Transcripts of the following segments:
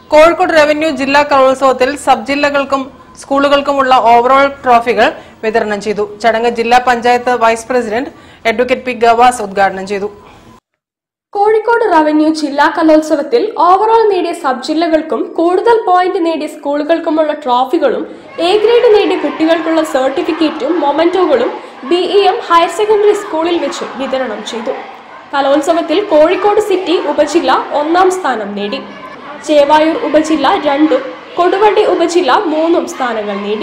Kozhikode revenue ജില്ലാ കലോത്സവത്തിൽ sub ജില്ലകൾക്കും സ്കൂളുകൾക്കുമുള്ള overall ട്രോഫികൾ വിതരണം ചെയ്തു ചടങ്ങ് ജില്ലാ panchayat vice president advocate P Gavas ഉദ്ഘാടനം ചെയ്തു കോഴിക്കോട് റവന്യൂ ജില്ലാ കലോത്സവത്തിൽ ഓവറോൾ നേടിയ സബ് ജില്ലകൾക്കും കൂടുതൽ പോയിന്റ് നേടിയ സ്കൂളുകൾക്കുമുള്ള ട്രോഫികളും എ ഗ്രേഡ് നേടിയ കുട്ടികൾക്കുള്ള സർട്ടിഫിക്കറ്റും മൊമെന്റോകളും B E M higher secondary സ്കൂളിൽ വെച്ച് വിതരണം ചെയ്തു കലോത്സവത്തിൽ കോഴിക്കോട് സിറ്റി ഉപജില്ല ഒന്നാം സ്ഥാനം നേടി ചേവായൂർ ഉപജില്ല രണ്ടും കൊടുവള്ളി ഉപജില്ല മൂന്നും സ്ഥാനങ്ങൾ നേടി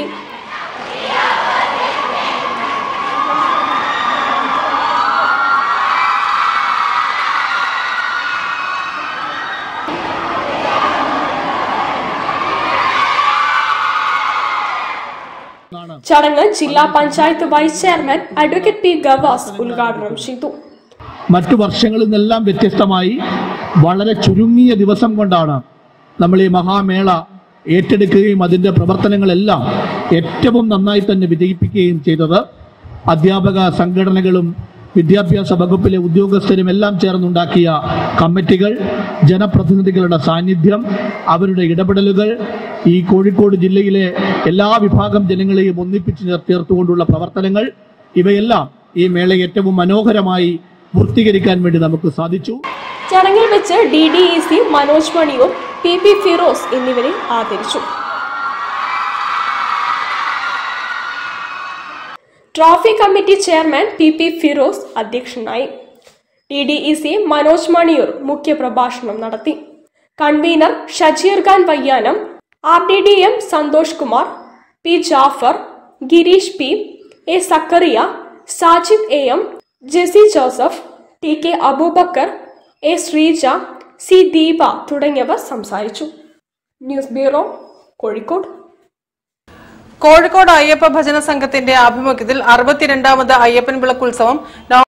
ചടങ്ങ് ജില്ലാ panchayat vice chairman advocate P Gavas ഉദ്ഘാടനം ചെയ്തു മറ്റു വർഷങ്ങളിൽ നിന്നെല്ലാം വ്യത്യസ്തമായി വളരെ ചുരുങ്ങിയ ദിവസം കൊണ്ടാണ് നമ്മൾ ഈ മഹാമേള ഏറ്റെടുക്കുകയും അതിൻ്റെ പ്രവർത്തനങ്ങളെല്ലാം ഏറ്റവും നന്നായി തന്നെ വിജയിപ്പിക്കുകയും ചെയ്തത് അധ്യാപക സംഘടനകളും വിദ്യാഭ്യാസ വകുപ്പിലെ ഉദ്യോഗസ്ഥരും എല്ലാം ചേർന്നുണ്ടാക്കിയ കമ്മിറ്റികൾ ജനപ്രതിനിധികളുടെ സാന്നിധ്യം അവരുടെ ഇടപെടലുകൾ ഈ കോഴിക്കോട് ജില്ലയിലെ എല്ലാ വിഭാഗം ജനങ്ങളെയും ഒന്നിപ്പിച്ച് ചേർ- ചേർത്തുകൊണ്ടുള്ള പ്രവർത്തനങ്ങൾ ഇവയെല്ലാം ഈ മേള ഏറ്റവും മനോഹരമായി പൂർത്തീകരിക്കാൻ വേണ്ടി നമുക്ക് സാധിച്ചു ചടങ്ങിൽ വെച്ച് D D E C Manoj Maniyur P P Firoz എന്നിവരെ ആദരിച്ചു trophy committee chairman P P Firoz അധ്യക്ഷനായി D D E C Manoj Maniyur മുഖ്യപ്രഭാഷണം നടത്തി convener Shajeer Khan Vayyanam R D D M Santhosh Kumar P Jafar Girish P A Zakariya Sajid A M Jessy Joseph T K Aboobacker A Sreeja C Deepa തുടങ്ങിയവർ സംസാരിച്ചു ന്യൂസ് ബ്യൂറോ കോഴിക്കോട് കോഴിക്കോട് അയ്യപ്പ ഭജന സംഘത്തിന്റെ ആഭിമുഖ്യത്തിൽ അറുപത്തിരണ്ടാമത് അയ്യപ്പൻ വിളക്കുത്സവം